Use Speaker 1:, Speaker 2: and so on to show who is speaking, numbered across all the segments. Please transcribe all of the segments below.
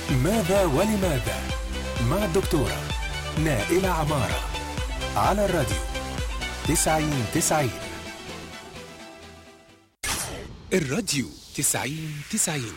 Speaker 1: ماذا ولماذا مع الدكتورة نائلة عمارة على الراديو تسعين تسعين الراديو تسعين تسعين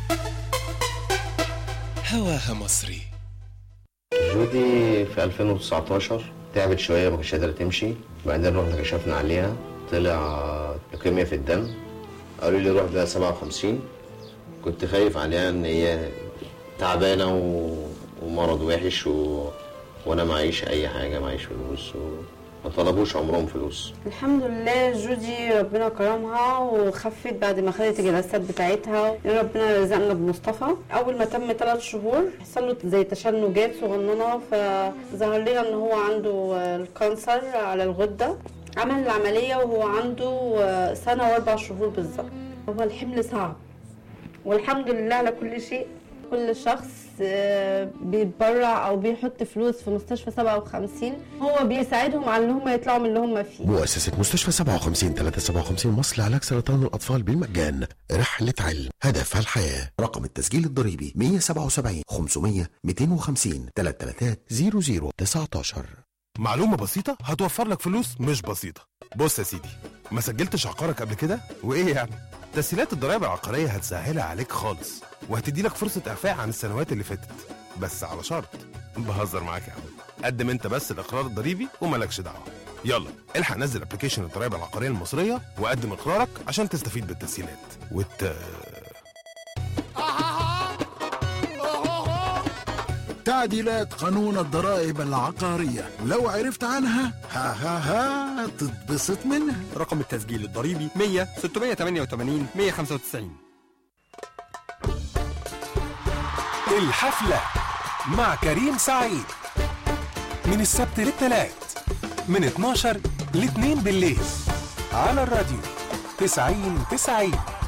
Speaker 1: هواها مصري
Speaker 2: جودي في 2019 تعبت شوية ما كانتش قادرة تمشي بعدين رحنا كشفنا عليها طلع لوكيميا في الدم قالوا لي روح ده 57 كنت خايف عليها ان هي تعبانة و... ومرض وحش و... وانا معيش اي حاجة معيش فلوس وما طلبوش عمرهم فلوس
Speaker 3: الحمد لله جودي ربنا كرمها وخفت بعد ما خدت الجلسات بتاعتها ربنا رزقنا بمصطفى اول ما تم ثلاث شهور حصل له زي تشنجات صغننه فظهر لنا ان هو عنده الكانسر على الغده عمل العمليه وهو عنده سنه واربع شهور بالظبط هو الحمل صعب والحمد لله على كل شيء كل شخص آه، بيتبرع او بيحط فلوس في مستشفى 57 هو بيساعدهم على ان هم يطلعوا من اللي هم فيه
Speaker 4: مؤسسة مستشفى 57 357 مصر لعلاج سرطان الأطفال بالمجان رحلة علم هدفها الحياة رقم التسجيل الضريبي 177 500 250 333 0019
Speaker 5: معلومة بسيطة هتوفر لك فلوس مش بسيطة بص يا سيدي ما سجلتش عقارك قبل كده وايه يعني تسهيلات الضرائب العقارية هتسهلها عليك خالص وهتدي لك فرصة إعفاء عن السنوات اللي فاتت بس على شرط بهزر معاك يا عم قدم انت بس الإقرار الضريبي ومالكش دعوة يلا الحق نزل ابلكيشن الضرائب العقارية المصرية وقدم إقرارك عشان تستفيد بالتسهيلات والت...
Speaker 6: تعديلات قانون الضرائب العقارية لو عرفت عنها ها ها ها تتبسط منها
Speaker 7: رقم التسجيل الضريبي 100 688 195
Speaker 1: الحفلة مع كريم سعيد من السبت للثلاث من 12 ل 2 بالليل على الراديو 90 90